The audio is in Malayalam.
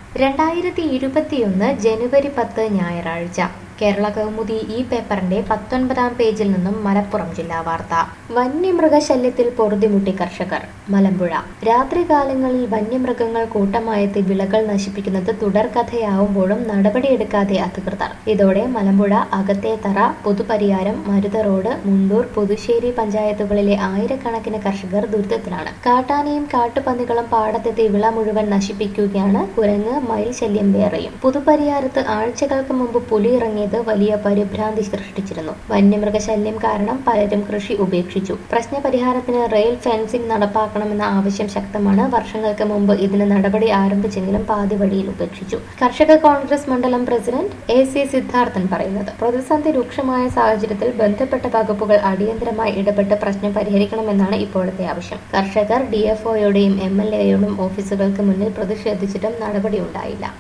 രണ്ടായിരത്തി ഇരുപത്തിയൊന്ന് ജനുവരി പത്ത് ഞായറാഴ്ച കേരള കൗമുദി ഈ പേപ്പറിന്റെ പത്തൊൻപതാം പേജിൽ നിന്നും മലപ്പുറം ജില്ലാ വാർത്ത വന്യമൃഗശല്യത്തിൽ പൊറുതിമുട്ടി കർഷകർ മലമ്പുഴ രാത്രികാലങ്ങളിൽ വന്യമൃഗങ്ങൾ കൂട്ടമായെത്തി വിളകൾ നശിപ്പിക്കുന്നത് തുടർക്കഥയാവുമ്പോഴും നടപടിയെടുക്കാതെ അധികൃതർ ഇതോടെ മലമ്പുഴ അകത്തേത്തറ പുതുപരിയാരം മരുത റോഡ് മുണ്ടൂർ പുതുശ്ശേരി പഞ്ചായത്തുകളിലെ ആയിരക്കണക്കിന് കർഷകർ ദുരിതത്തിലാണ് കാട്ടാനയും കാട്ടുപന്നികളും പാടത്തെത്തി വിള മുഴുവൻ നശിപ്പിക്കുകയാണ് കുരങ്ങ് മയിൽ ശല്യം വേറെയും പുതുപരിയാരത്ത് ആഴ്ചകൾക്ക് മുമ്പ് പുലി ഇറങ്ങിയത് വലിയ പരിഭ്രാന്തി സൃഷ്ടിച്ചിരുന്നു വന്യമൃഗശല്യം കാരണം പലരും കൃഷി ഉപേക്ഷിച്ചു പ്രശ്നപരിഹാരത്തിന് റെയിൽ ഫെൻസിംഗ് നടപ്പാക്കണമെന്ന ആവശ്യം ശക്തമാണ് വർഷങ്ങൾക്ക് മുമ്പ് ഇതിന് നടപടി ആരംഭിച്ചെങ്കിലും പാതി വഴിയിൽ ഉപേക്ഷിച്ചു കർഷക കോൺഗ്രസ് മണ്ഡലം പ്രസിഡന്റ് എ സി സിദ്ധാർത്ഥൻ പറയുന്നത് പ്രതിസന്ധി രൂക്ഷമായ സാഹചര്യത്തിൽ ബന്ധപ്പെട്ട വകുപ്പുകൾ അടിയന്തരമായി ഇടപെട്ട് പ്രശ്നം പരിഹരിക്കണമെന്നാണ് ഇപ്പോഴത്തെ ആവശ്യം കർഷകർ ഡിഎഫ്ഒയുടെയും എം എൽ എയുടെയും ഓഫീസുകൾക്ക് മുന്നിൽ പ്രതിഷേധിച്ചിട്ടും നടപടിയുണ്ടായില്ല